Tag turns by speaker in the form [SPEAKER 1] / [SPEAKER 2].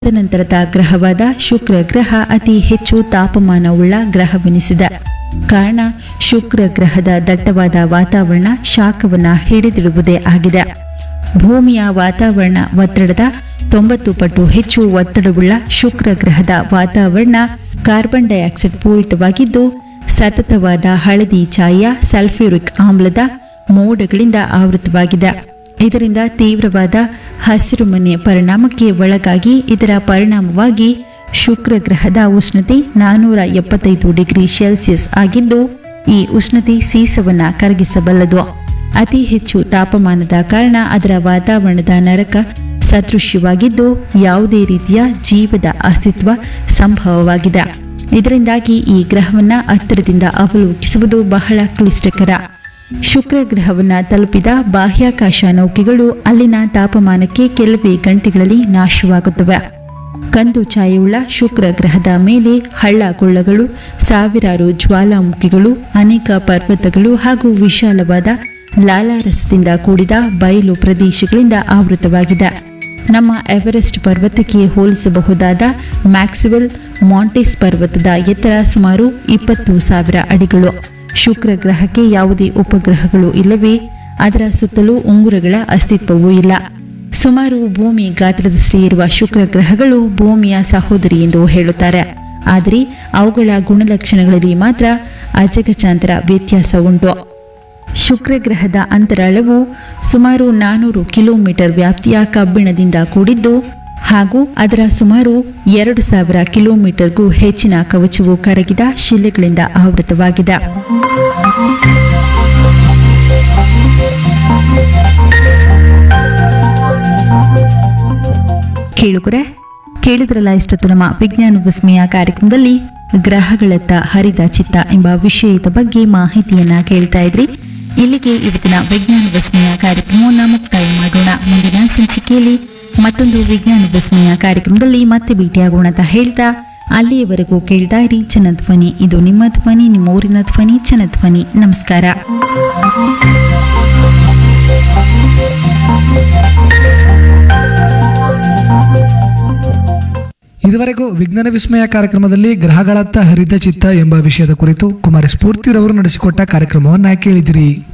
[SPEAKER 1] ತದನಂತರದ ಗ್ರಹವಾದ ಶುಕ್ರ ಗ್ರಹ ಅತಿ ಹೆಚ್ಚು ತಾಪಮಾನವುಳ್ಳ ಗ್ರಹವೆನಿಸಿದೆ ಕಾರಣ ಶುಕ್ರ ಗ್ರಹದ ದಟ್ಟವಾದ ವಾತಾವರಣ ಶಾಖವನ್ನ ಹಿಡಿದಿಡುವುದೇ ಆಗಿದೆ ಭೂಮಿಯ ವಾತಾವರಣ ಒತ್ತಡದ ತೊಂಬತ್ತು ಪಟ್ಟು ಹೆಚ್ಚು ಒತ್ತಡವುಳ್ಳ ಶುಕ್ರ ಗ್ರಹದ ವಾತಾವರಣ ಕಾರ್ಬನ್ ಡೈಆಕ್ಸೈಡ್ ಪೂರಿತವಾಗಿದ್ದು ಸತತವಾದ ಹಳದಿ ಛಾಯೆಯ ಸಲ್ಫ್ಯೂರಿಕ್ ಆಮ್ಲದ ಮೋಡಗಳಿಂದ ಆವೃತವಾಗಿದೆ ಇದರಿಂದ ತೀವ್ರವಾದ ಹಸಿರುಮನೆ ಪರಿಣಾಮಕ್ಕೆ ಒಳಗಾಗಿ ಇದರ ಪರಿಣಾಮವಾಗಿ ಶುಕ್ರ ಗ್ರಹದ ಉಷ್ಣತೆ ನಾನ್ನೂರ ಎಪ್ಪತ್ತೈದು ಡಿಗ್ರಿ ಸೆಲ್ಸಿಯಸ್ ಆಗಿದ್ದು ಈ ಉಷ್ಣತೆ ಸೀಸವನ್ನ ಕರಗಿಸಬಲ್ಲದು ಅತಿ ಹೆಚ್ಚು ತಾಪಮಾನದ ಕಾರಣ ಅದರ ವಾತಾವರಣದ ನರಕ ಸದೃಶ್ಯವಾಗಿದ್ದು ಯಾವುದೇ ರೀತಿಯ ಜೀವದ ಅಸ್ತಿತ್ವ ಸಂಭವವಾಗಿದೆ ಇದರಿಂದಾಗಿ ಈ ಗ್ರಹವನ್ನ ಹತ್ತಿರದಿಂದ ಅವಲೋಕಿಸುವುದು ಬಹಳ ಕ್ಲಿಷ್ಟಕರ ಶುಕ್ರ ಗ್ರಹವನ್ನ ತಲುಪಿದ ಬಾಹ್ಯಾಕಾಶ ನೌಕೆಗಳು ಅಲ್ಲಿನ ತಾಪಮಾನಕ್ಕೆ ಕೆಲವೇ ಗಂಟೆಗಳಲ್ಲಿ ನಾಶವಾಗುತ್ತವೆ ಕಂದು ಛಾಯೆಯುಳ್ಳ ಶುಕ್ರ ಗ್ರಹದ ಮೇಲೆ ಹಳ್ಳ ಕೊಳ್ಳಗಳು ಸಾವಿರಾರು ಜ್ವಾಲಾಮುಖಿಗಳು ಅನೇಕ ಪರ್ವತಗಳು ಹಾಗೂ ವಿಶಾಲವಾದ ಲಾಲಾರಸದಿಂದ ಕೂಡಿದ ಬಯಲು ಪ್ರದೇಶಗಳಿಂದ ಆವೃತವಾಗಿದೆ ನಮ್ಮ ಎವರೆಸ್ಟ್ ಪರ್ವತಕ್ಕೆ ಹೋಲಿಸಬಹುದಾದ ಮ್ಯಾಕ್ಸ್ವೆಲ್ ಮಾಂಟಿಸ್ ಪರ್ವತದ ಎತ್ತರ ಸುಮಾರು ಇಪ್ಪತ್ತು ಸಾವಿರ ಅಡಿಗಳು ಶುಕ್ರ ಗ್ರಹಕ್ಕೆ ಯಾವುದೇ ಉಪಗ್ರಹಗಳು ಇಲ್ಲವೇ ಅದರ ಸುತ್ತಲೂ ಉಂಗುರಗಳ ಅಸ್ತಿತ್ವವೂ ಇಲ್ಲ ಸುಮಾರು ಭೂಮಿ ಗಾತ್ರದಷ್ಟೇ ಇರುವ ಶುಕ್ರ ಗ್ರಹಗಳು ಭೂಮಿಯ ಸಹೋದರಿ ಎಂದು ಹೇಳುತ್ತಾರೆ ಆದರೆ ಅವುಗಳ ಗುಣಲಕ್ಷಣಗಳಲ್ಲಿ ಮಾತ್ರ ಅಜಗಜಾಂತರ ವ್ಯತ್ಯಾಸ ಉಂಟು ಶುಕ್ರ ಗ್ರಹದ ಅಂತರಾಳವು ಸುಮಾರು ನಾನೂರು ಕಿಲೋಮೀಟರ್ ವ್ಯಾಪ್ತಿಯ ಕಬ್ಬಿಣದಿಂದ ಕೂಡಿದ್ದು ಹಾಗೂ ಅದರ ಸುಮಾರು ಎರಡು ಸಾವಿರ ಕಿಲೋಮೀಟರ್ಗೂ ಹೆಚ್ಚಿನ ಕವಚವು ಕರಗಿದ ಶಿಲೆಗಳಿಂದ ಆವೃತವಾಗಿದೆ ಕೇಳುಗರೆ ಕೇಳಿದ್ರಲ್ಲ ಇಷ್ಟೊತ್ತು ನಮ್ಮ ವಿಜ್ಞಾನ ವಿಸ್ಮಯ ಕಾರ್ಯಕ್ರಮದಲ್ಲಿ ಗ್ರಹಗಳತ್ತ ಹರಿದ ಚಿತ್ತ ಎಂಬ ವಿಷಯದ ಬಗ್ಗೆ ಮಾಹಿತಿಯನ್ನ ಕೇಳ್ತಾ ಇದ್ರಿ ಇಲ್ಲಿಗೆ ಇವತ್ತಿನ ವಿಜ್ಞಾನ ವಿಸ್ಮಯ ಕಾರ್ಯಕ್ರಮವನ್ನು ಮುಕ್ತಾಯ ಮಾಡೋಣ ಮುಂದಿನ ಸಂಚಿಕೆಯಲ್ಲಿ ಮತ್ತೊಂದು ವಿಜ್ಞಾನ ವಿಸ್ಮಯ ಕಾರ್ಯಕ್ರಮದಲ್ಲಿ ಮತ್ತೆ ಭೇಟಿಯಾಗೋಣ ಅಂತ ಹೇಳ್ತಾ ಅಲ್ಲಿಯವರೆಗೂ ಕೇಳ್ತಾ ಇರಿ ಜನಧ್ವನಿ ಇದು ನಿಮ್ಮ ಧ್ವನಿ ನಿಮ್ಮ ಊರಿನ ಧ್ವನಿ ಜನಧ್ವನಿ ನಮಸ್ಕಾರ
[SPEAKER 2] ಇದುವರೆಗೂ ವಿಜ್ಞಾನ ವಿಸ್ಮಯ ಕಾರ್ಯಕ್ರಮದಲ್ಲಿ ಗ್ರಹಗಳತ್ತ ಹರಿದ ಚಿತ್ತ ಎಂಬ ವಿಷಯದ ಕುರಿತು ಕುಮಾರಿ ಸ್ಫೂರ್ತಿರವರು ನಡೆಸಿಕೊಟ್ಟ ಕಾರ್ಯಕ್ರಮವನ್ನ ಕೇಳಿದಿರಿ